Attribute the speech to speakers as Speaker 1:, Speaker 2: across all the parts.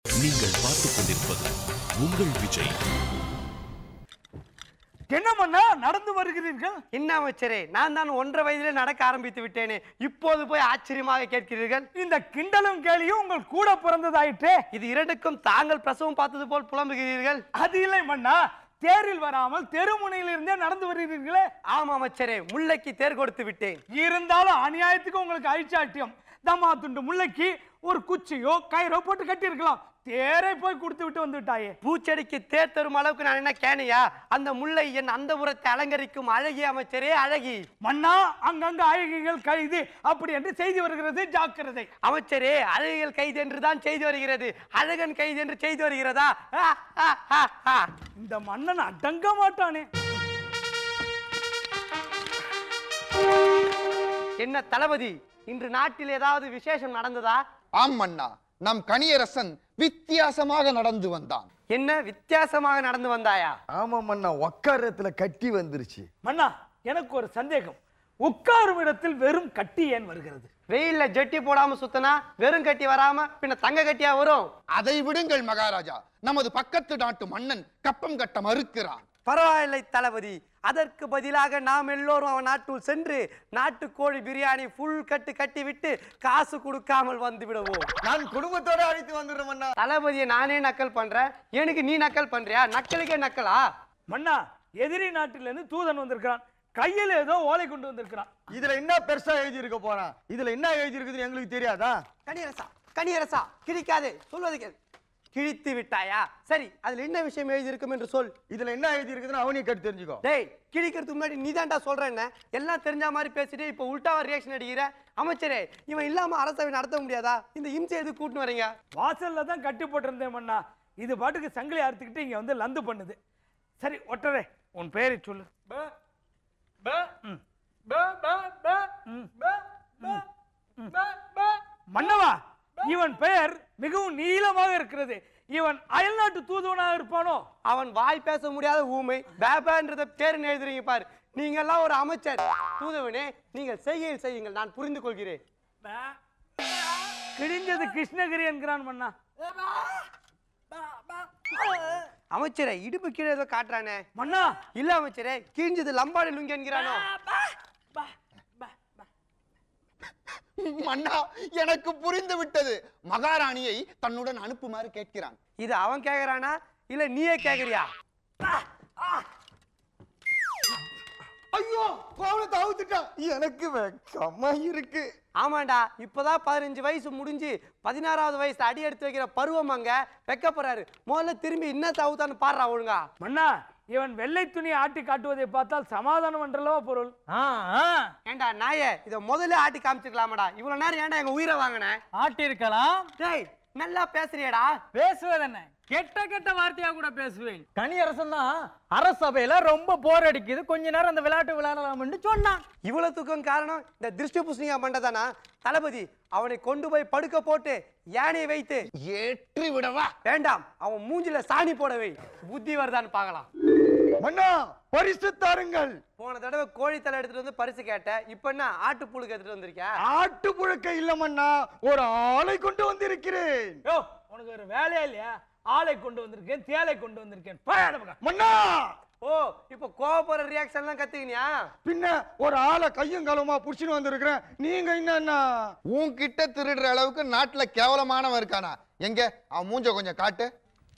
Speaker 1: நீங்கள் பார்த்துக் கொண்டிருப்பது உங்கள் விஜய்
Speaker 2: என்ன மன்னா நடந்து வருகிறீர்கள்
Speaker 3: என்ன அமைச்சரே நான் தான் ஒன்றரை வயதிலே நடக்க ஆரம்பித்து விட்டேனே இப்போது போய் ஆச்சரியமாக கேட்கிறீர்கள்
Speaker 2: இந்த கிண்டலும் கேலியும் உங்கள் கூட பிறந்ததாயிற்றே
Speaker 3: இது இரண்டுக்கும் தாங்கள் பிரசவம் பார்த்தது போல் புலம்புகிறீர்கள்
Speaker 2: அது இல்லை மன்னா தேரில் வராமல் தெருமுனையில் இருந்தே நடந்து வருகிறீர்களே
Speaker 3: ஆமா அமைச்சரே முல்லைக்கு தேர் கொடுத்து விட்டேன்
Speaker 2: இருந்தாலும் அநியாயத்துக்கு உங்களுக்கு ஐச்சாட்டியம் தம்மா துண்டு முல்லைக்கு ஒரு குச்சியோ கயிறோ போட்டு கட்டியிருக்கலாம் தேரை போய் கொடுத்து விட்டு வந்து விட்டாயே
Speaker 3: பூச்செடிக்கு தேர் தரும் அளவுக்கு நான் என்ன கேனையா அந்த முல்லை என் அந்த புறத்தை அலங்கரிக்கும் அழகி அமைச்சரே அழகி
Speaker 2: மன்னா அங்கங்க அழகிகள் கைது அப்படி என்று செய்தி வருகிறது ஜாக்கிரதை
Speaker 3: அமைச்சரே அழகிகள் கைது என்று தான் செய்து வருகிறது அழகன் கைது என்று செய்து வருகிறதா ஆ, ஆ, ஆ, ஆ.
Speaker 2: இந்த மன்னன் அடங்க மாட்டானே
Speaker 3: என்ன தளபதி இன்று நாட்டில் ஏதாவது விசேஷம் நடந்ததா
Speaker 4: ஆம் மன்னா நம் கணியரசன் வித்தியாசமாக நடந்து வந்தான்
Speaker 3: என்ன வித்தியாசமாக நடந்து வந்தாயா
Speaker 5: ஆமாம் அண்ணா உக்காரத்துல கட்டி வந்துருச்சு
Speaker 2: மன்னா எனக்கு ஒரு சந்தேகம் உட்காரும் இடத்தில் வெறும் கட்டி ஏன் வருகிறது
Speaker 3: வெயில்ல ஜெட்டி போடாம சுத்தனா வெறும் கட்டி வராம பின்ன தங்க கட்டியா வரும்
Speaker 4: அதை விடுங்கள் மகாராஜா நமது பக்கத்து நாட்டு மன்னன் கப்பம் கட்ட மறுக்கிறான்
Speaker 3: பரவாயில்லை தளபதி அதற்கு பதிலாக நாம் எல்லோரும் அவன் நாட்டுள் சென்று நாட்டுக்கோழி பிரியாணி ஃபுல் கட்டு கட்டி விட்டு காசு கொடுக்காமல் வந்து விடுவோம்
Speaker 5: நான் குடும்பத்தோட அழைத்து வந்துடுறேன் அண்ணா
Speaker 3: தளபதியை நானே நக்கல் பண்றேன் எனக்கு நீ நக்கல் பண்றியா நக்கலுக்கே நக்கலா
Speaker 2: மன்னா எதிரி நாட்டிலிருந்து தூதன் வந்திருக்கிறான் கையில் ஏதோ ஓலை கொண்டு வந்திருக்கிறான்
Speaker 5: இதுல என்ன பெருசா எழுதி இருக்க போறான் இதுல என்ன எழுதி இருக்குதுன்னு எங்களுக்கு தெரியாதா
Speaker 3: கனியரசா கனியரசா கிழிக்காதே சொல்வது கேள் கிழித்து விட்டாயா சரி அதுல என்ன விஷயம் எழுதியிருக்கும் என்று சொல்
Speaker 5: இதுல என்ன எழுதி இருக்குதுன்னு அவனையும் கேட்டு தெரிஞ்சுக்கோ
Speaker 3: டேய் கிழிக்கிறதுக்கு முன்னாடி நீ தான்டா சொல்றேன்னு எல்லாம் தெரிஞ்ச மாதிரி பேசிட்டு இப்போ உல்டாவா ரியாக்ஷன் அடிக்கிற அமைச்சரே இவன் இல்லாம அரசவை நடத்த முடியாதா இந்த இம்சை எது கூட்டின்னு வரீங்க
Speaker 2: வாசல்ல தான் கட்டி போட்டிருந்தேன் மன்னா இது பாட்டுக்கு சங்கிலி அறுத்துக்கிட்டு இங்க வந்து லந்து பண்ணுது சரி ஒட்டரே உன் பேரை சொல்லு ம். ம். மன்னவா இவன் பெயர் மிகவும் நீளமாக இருக்கிறது இவன் அயல்நாட்டு தூதுவனாக இருப்பானோ
Speaker 3: அவன் வாய் பேச முடியாத ஊமை பேபான்றத பேருன்னு எழுதுறீங்க பாரு நீங்க எல்லாம் ஒரு அமைச்சர் தூதவனே நீங்கள் செய்கையில் செய்யுங்கள் நான் புரிந்து கொள்கிறேன்
Speaker 2: கிழிஞ்சது கிருஷ்ணகிரி என்கிறான் மன்னா
Speaker 3: அமைச்சரே இடுப்பு கீழே ஏதோ காட்டுறானே
Speaker 2: மன்னா
Speaker 3: இல்ல அமைச்சரே கிழிஞ்சது லம்பாடி லுங்கி என்கிறானோ
Speaker 4: மன்னா எனக்கு புரிந்து விட்டது மகாராணியை தன்னுடன் அனுப்புமாறு கேட்கிறான்
Speaker 3: இது அவன் கேக்குறானா இல்ல நீயே கேக்குறியா
Speaker 5: ஐயோ கோவணத்தை அவுத்துட்டான் எனக்கு வெக்கமா இருக்கு
Speaker 3: ஆமாண்டா இப்பதான் பதினஞ்சு வயசு முடிஞ்சு பதினாறாவது வயசுல அடி எடுத்து வைக்கிற பருவம் அங்க வைக்க போறாரு முதல்ல திரும்பி என்ன தவுத்தான்னு பாடுறா ஒழுங்கா
Speaker 2: மன்னா இவன் வெள்ளை துணி ஆட்டி காட்டுவதை பார்த்தால் சமாதானம் என்றல்லவா பொருள்
Speaker 3: ஏண்டா நாயே இத முதல்ல ஆட்டி காமிச்சிருக்கலாமடா இவ்வளவு நேரம் ஏன்டா எங்க உயிரை வாங்கின
Speaker 6: ஆட்டிருக்கலாம்
Speaker 3: டேய் நல்லா பேசுறியடா
Speaker 6: பேசுவதென்ன கெட்ட கெட்ட வார்த்தையா கூட பேசுவேன் கனியரசன் தான் அரசபையில ரொம்ப போர் அடிக்குது கொஞ்ச நேரம் அந்த விளையாட்டு விளையாடலாம்னு சொன்னான்
Speaker 3: இவ்வளவு தூக்கம் காரணம் இந்த திருஷ்டி புஷ்ணியா பண்றதானா தளபதி அவனை கொண்டு போய் படுக்க போட்டு யானையை வைத்து
Speaker 4: ஏற்றி விடவா
Speaker 3: வேண்டாம் அவன் மூஞ்சில சாணி போடவை புத்தி வருதான்னு பார்க்கலாம்
Speaker 5: மன்னா பரிசு தாருங்கள்
Speaker 3: போன தடவை கோழி தலை எடுத்துட்டு வந்து பரிசு கேட்ட இப்ப என்ன ஆட்டு புழுக்கு எடுத்துட்டு வந்திருக்கியா
Speaker 5: ஆட்டு புழுக்க இல்ல மன்னா ஒரு ஆளை கொண்டு வந்திருக்கிறேன்
Speaker 2: யோ உனக்கு ஒரு வேலையா இல்லையா ஆளை கொண்டு வந்திருக்கேன் தேலை கொண்டு வந்திருக்கேன் போய் அந்த பக்கம்.
Speaker 5: மன்னா
Speaker 3: ஓ இப்ப கோவப்படுற ரியாக்ஷன் எல்லாம் கத்துக்கினியா
Speaker 5: பின்ன ஒரு ஆளை கையும் களவுமா புடிச்சுன்னு வந்திருக்கிறேன் நீங்க என்னன்னா
Speaker 4: உன்கிட்ட திருடுற அளவுக்கு நாட்டுல கேவலமானவன் இருக்கானா எங்க அவன் மூஞ்ச கொஞ்சம் காட்டு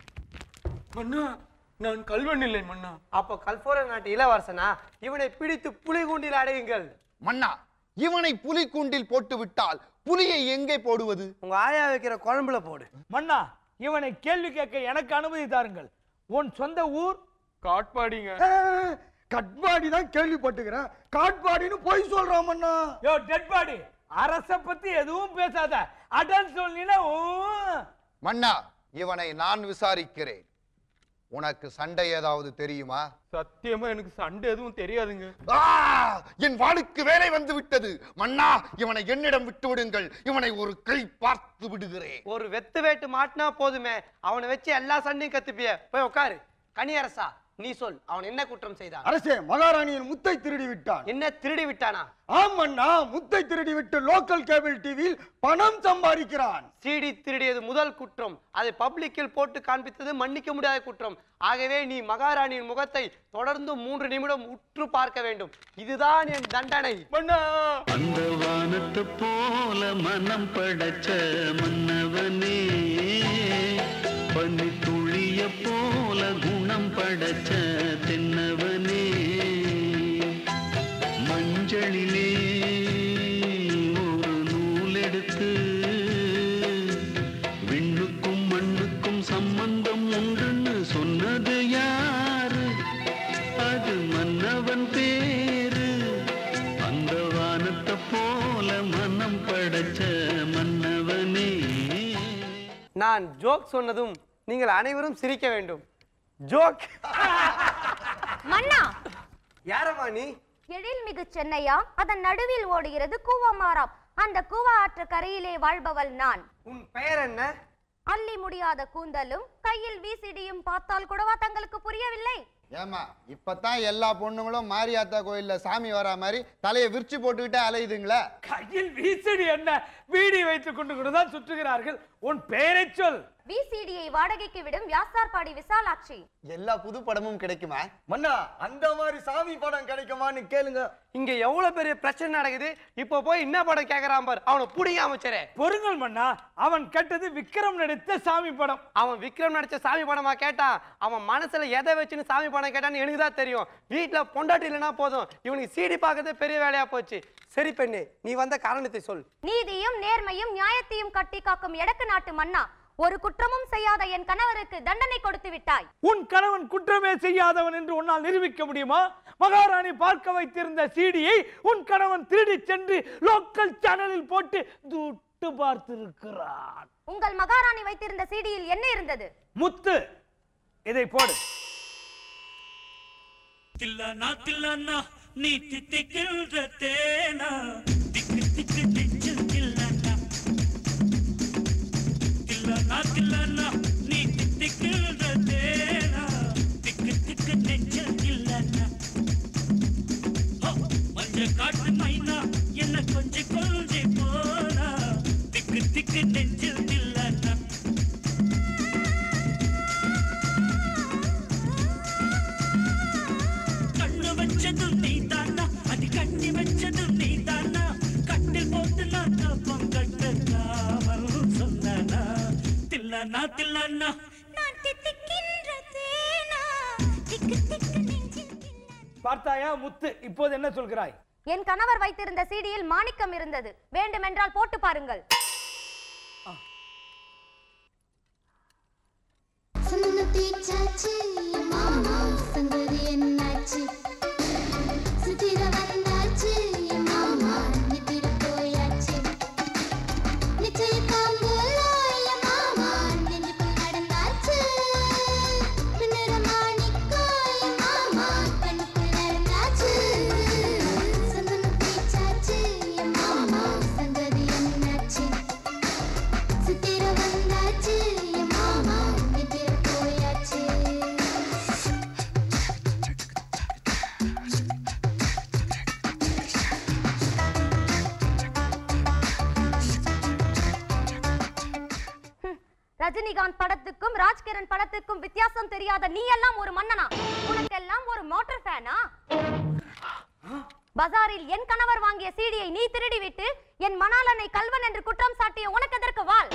Speaker 6: மன்னா நான் கல்வன் இல்லை மன்னா
Speaker 3: அப்போ கல்போர நாட்டு இளவரசனா இவனை பிடித்து புலி கூண்டில் அடையுங்கள்
Speaker 4: மன்னா இவனை புலி கூண்டில் போட்டு விட்டால் புலியை எங்கே போடுவது
Speaker 3: உங்க ஆயா வைக்கிற குழம்புல போடு
Speaker 2: மன்னா இவனை கேள்வி கேட்க எனக்கு அனுமதி தாருங்கள் உன் சொந்த ஊர்
Speaker 6: காட்பாடிங்க
Speaker 5: கட்பாடி தான் கேள்விப்பட்டுக்கிறேன் காட்பாடின்னு போய் சொல்றான் மன்னா
Speaker 2: யோ டெட் பாடி அரச பத்தி எதுவும் பேசாத அடன் சொல்லினா ஊ.
Speaker 4: மன்னா இவனை நான் விசாரிக்கிறேன் உனக்கு சண்டை ஏதாவது தெரியுமா
Speaker 6: சத்தியமா எனக்கு சண்டை எதுவும் தெரியாதுங்க
Speaker 4: ஆ! என் வாளுக்கு வேலை வந்து விட்டது மன்னா இவனை என்னிடம் விட்டு விடுங்கள் இவனை ஒரு கை பார்த்து விடுகிறேன்
Speaker 3: ஒரு வெத்து வேட்டு மாட்டினா போதுமே அவனை வச்சு எல்லா சண்டையும் கத்துப்பிய போய் உட்காரு கனியரசா நீ சொல் அவன் என்ன குற்றம் செய்தான்
Speaker 5: அரசே மகாராணியின் முத்தை திருடி விட்டான்
Speaker 3: என்ன திருடி விட்டானா
Speaker 5: ஆமண்ணா முத்தை திருடி விட்டு லோக்கல் கேபிள் டிவியில் பணம் சம்பாதிக்கிறான்
Speaker 3: சிடி திருடியது முதல் குற்றம் அதை பப்ளிக்கில் போட்டு காண்பித்தது மன்னிக்க முடியாத குற்றம் ஆகவே நீ மகாராணியின் முகத்தை தொடர்ந்து மூன்று நிமிடம் உற்று பார்க்க வேண்டும் இதுதான் என் தண்டனை
Speaker 7: அந்த வானத்து போல மனம் படைச்ச மன்னவனே பனி துளிய போல குணம் படைச்ச தென்னவனே மஞ்சளிலே ஒரு நூல் எடுத்து விண்ணுக்கும் மண்ணுக்கும் சம்பந்தம் உண்டுன்னு சொன்னது யாரு அது மன்னவன் பேரு அந்த வானத்தை போல மனம் படைச்ச மன்னவனே
Speaker 3: நான் ஜோக் சொன்னதும் நீங்கள் அனைவரும் சிரிக்க வேண்டும் ஜோக்
Speaker 8: மன்னா
Speaker 3: யாரம்மா நீ
Speaker 8: எழில்மிகு சென்னையா அதன் நடுவில் ஓடுகிறது கூவமாறாம் அந்த கூவா ஆற்று கரையிலே வாழ்பவள் நான்
Speaker 3: உன் பெயர் என்ன
Speaker 8: அள்ளி முடியாத கூந்தலும் கையில் வீசிடியும் பார்த்தால் கூடவா தங்களுக்கு புரியவில்லை
Speaker 9: ஏமா இப்பதான் எல்லா பொண்ணுங்களும் மாரியாத்தா கோயில்ல சாமி வரா மாதிரி தலையை விரிச்சு போட்டுக்கிட்டே அலையுதுங்களே
Speaker 2: கையில் வீசடி என்ன வீடி வைத்துக் கொண்டு கூட தான் சுற்றுகிறார்கள் உன் பெயரை சொல்
Speaker 8: விசிடியை வாடகைக்கு விடும் வியாசார்பாடி விசாலாட்சி
Speaker 9: எல்லா புது படமும் கிடைக்குமா
Speaker 5: மன்னா அந்த மாதிரி சாமி படம் கிடைக்குமான்னு கேளுங்க
Speaker 3: இங்க எவ்வளவு பெரிய பிரச்சனை நடக்குது இப்போ போய் என்ன படம் கேக்குறான் பார் அவனை புடிங்க அமைச்சரே
Speaker 2: பொருங்கள் மன்னா அவன் கேட்டது விக்ரம் நடித்த சாமி படம்
Speaker 3: அவன் விக்ரம் நடிச்ச சாமி படமா கேட்டான் அவன் மனசுல எதை வச்சுன்னு சாமி படம் கேட்டான்னு எனக்கு தான் தெரியும் வீட்டுல பொண்டாட்டி இல்லைன்னா போதும் இவனுக்கு சீடி பார்க்கறதே பெரிய வேலையா போச்சு சரி பெண்ணு நீ வந்த காரணத்தை சொல்
Speaker 8: நீதியும் நேர்மையும் நியாயத்தையும் கட்டி காக்கும் எடக்கு நாட்டு மன்னா ஒரு குற்றமும் செய்யாத என் கணவருக்கு தண்டனை கொடுத்து விட்டாய்
Speaker 2: உன் கணவன் குற்றமே செய்யாதவன் என்று உன்னால் நிரூபிக்க முடியுமா மகாராணி பார்க்க வைத்திருந்த சீடியை உன் கணவன் திருடி சென்று லோக்கல் சேனலில் போட்டு துட்டு பார்த்திருக்கிறான்
Speaker 8: உங்கள் மகாராணி வைத்திருந்த சீடியில் என்ன இருந்தது
Speaker 2: முத்து இதை போடு
Speaker 7: தில்லானா தில்லானா நீ தித்திக்கின்ற தேனா திக்கு திக்கு நெஞ்சில் தில்லானா தில்லானா தில்லானா நீ தித்திக்கின்ற தேனா திக்கு திக்கு நெஞ்சில் தில்லானா ஹோ, மஞ்ச காட்டு மைனா என்ன கொஞ்சி கொஞ்சி போனா திக்கு திக்கு நெஞ்சில் தில்லானா கண்ணு வச்சதும் நீ தானா அது கண்ணி வச்சதும் நீ தானா கட்டில் போட்டு நான் தப்பம் கட்டலாமல் சொன்னா தில்லனா தில்லனா
Speaker 8: நான் தித்திக்கின்ற தேனா திக்கு திக்கு நெஞ்சில்
Speaker 2: பார்த்தாயா முத்து இப்போது என்ன சொல்கிறாய்
Speaker 8: என் கணவர் வைத்திருந்த சீடியில் மாணிக்கம் இருந்தது வேண்டுமென்றால் போட்டு பாருங்கள்
Speaker 10: சந்தன தேய்ச்சாச்சு என் மாமா சங்கதி என்னாச்சு சுத்திர வந்தாச்சு என் மாமா நித்திர போயாச்சு நிச்சய தாம்பூலா என் மாமா நெஞ்சுக்குள் நடந்தாச்சு மின்னுற மாணிக்கம் என் மாமா கண்ணுக்குள் நடந்தாச்சு சந்தன தேய்ச்சாச்சு என் மாமா சங்கதி என்னாச்சு சுத்திர வந்தாச்சு என் மாமா நித்திர போயாச்சு
Speaker 8: ரஜினிகாந்த் படத்துக்கும் ராஜ்கிரண் படத்துக்கும் வித்தியாசம் தெரியாத நீ எல்லாம் ஒரு மன்னனா உனக்கெல்லாம் ஒரு மோட்டார் ஃபேனா பஜாரில் என் கணவர் வாங்கிய சீடியை நீ திருடிவிட்டு என் மணாளனை கல்வன் என்று குற்றம் சாட்டிய உனக்கு எதற்கு வாள்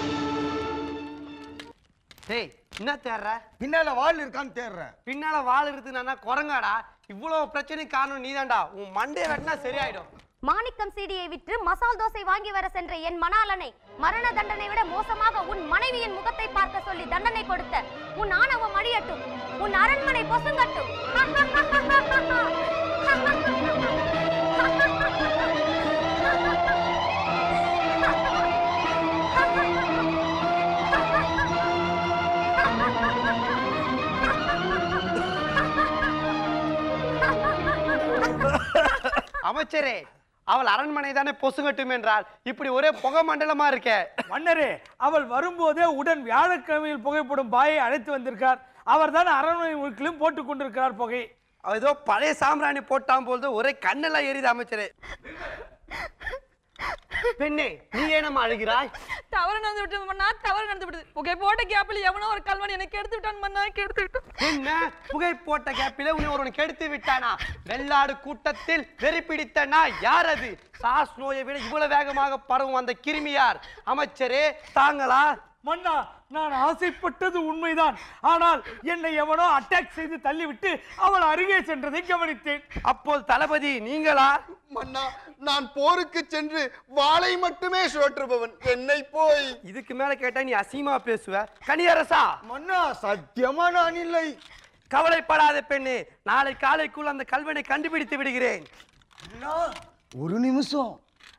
Speaker 3: டேய் என்ன தேடுற
Speaker 5: பின்னால வால் இருக்கான்னு தேடுறேன்
Speaker 3: பின்னால வாள் இருக்குதுன்னா குரங்காடா இவ்வளவு பிரச்சனைக்கு காரணம் நீதான்டா உன் மண்டைய வெட்டினா சரியாயிடும்
Speaker 8: மாணிக்கம் சீடியை விற்று மசால் தோசை வாங்கி வர சென்ற என் மணாளனை மரண தண்டனை விட மோசமாக உன் மனைவியின் முகத்தை பார்க்க சொல்லி தண்டனை கொடுத்த உன் ஆணவம் அழியட்டும் உன் அரண்மனை பொசுங்கட்டும்
Speaker 3: அமைச்சரே அவள் அரண்மனை தானே பொசுங்கட்டும் என்றால் இப்படி ஒரே புகை மண்டலமா இருக்கே
Speaker 2: மன்னரே அவள் வரும்போதே உடன் வியாழக்கிழமையில் புகைப்படும் பாயை அழைத்து வந்திருக்கார் அவர்தான் அரண்மனை முழுக்கிலும் போட்டுக் கொண்டிருக்கிறார் புகை
Speaker 3: அவ ஏதோ பழைய சாம்பிராணி போட்டான் போது ஒரே கண்ணெல்லாம் எரியுது அமைச்சரே பெண்ணே நீ ஏனம்மா அழுகிறாய்
Speaker 11: தவறு நடந்து விட்டது மன்னா தவறு நடந்து விட்டது புகை போட்ட கேப்பில் எவனோ ஒரு கல்வன் எனக்கு எடுத்து விட்டான் மன்னா எடுத்து விட்டான்
Speaker 3: என்ன புகை போட்ட கேப்பில உன்னை ஒருவன் கெடுத்து விட்டானா வெள்ளாடு கூட்டத்தில் வெறி பிடித்த நாய் யார் அது சாஸ் நோயை விட இவ்வளவு வேகமாக பரவும் அந்த கிருமி யார் அமைச்சரே தாங்களா
Speaker 2: மன்னா நான் ஆசைப்பட்டது உண்மைதான் ஆனால் என்னை எவனோ அட்டாக் செய்து தள்ளிவிட்டு அவள் அருகே சென்றதை கவனித்தேன்
Speaker 3: அப்போது தளபதி நீங்களா
Speaker 9: மன்னா நான் போருக்கு சென்று வாளை மட்டுமே சுழற்றுபவன் என்னை போய்
Speaker 3: இதுக்கு மேல கேட்டா நீ அசிங்கமா பேசுவ கனியரசா
Speaker 5: மன்னா சத்தியமா நான் இல்லை
Speaker 3: கவலைப்படாத பெண்ணே நாளை காலைக்குள் அந்த கல்வனை கண்டுபிடித்து விடுகிறேன்
Speaker 5: ஒரு நிமிஷம்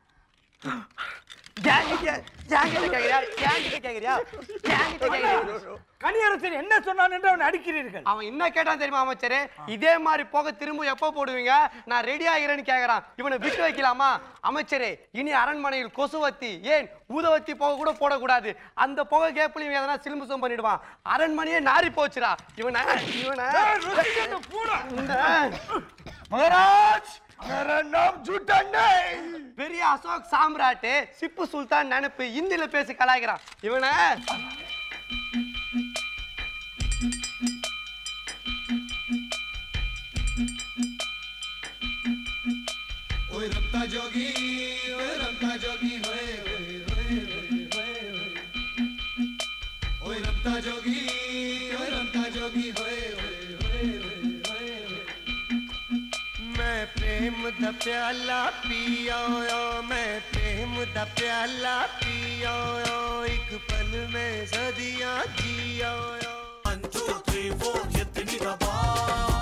Speaker 3: ஏங்கிட்ட ஏங்கிட்ட கேக்குறியா ஏங்கிட்ட கேக்குறியா ஏங்கிட்ட கேக்குறியா
Speaker 2: கனியரசன் என்ன சொன்னான் என்று அவனை அடிக்கிறீர்கள்
Speaker 3: அவன் என்ன கேட்டான் தெரியுமா அமைச்சரே இதே மாதிரி போக திரும்ப எப்போ போடுவீங்க நான் ரெடி ஆகிறேன்னு கேக்குறான் இவனை விட்டு வைக்கலாமா அமைச்சரே இனி அரண்மனையில் கொசுவத்தி ஏன் ஊதவத்தி போக கூட போடக்கூடாது அந்த புகை கேப்லையும் எதனா சிலும்புசம் பண்ணிடுவான் அரண்மனையே நாரி போச்சுடா இவனை இவனை இந்த
Speaker 5: மகாராஜ் मेरा नाम झूठा नहीं
Speaker 3: பெரிய அசோக் சாம்ராட்டு சிப்பு சுல்தான் நினைப்பு இந்தியில பேசி கலாய்க்கிறான் இவனை
Speaker 10: ओए रमता जोगी ओए रमता जोगी होए होए होए होए होए ओए रमता जोगी ओए रमता जोगी होए होए होए होए होए मैं प्रेम दा प्याला पिया मैं प्रेम दा प्याला पिया एक पल में सदियां जिया
Speaker 7: One, two, three, four, hit the nigga bar.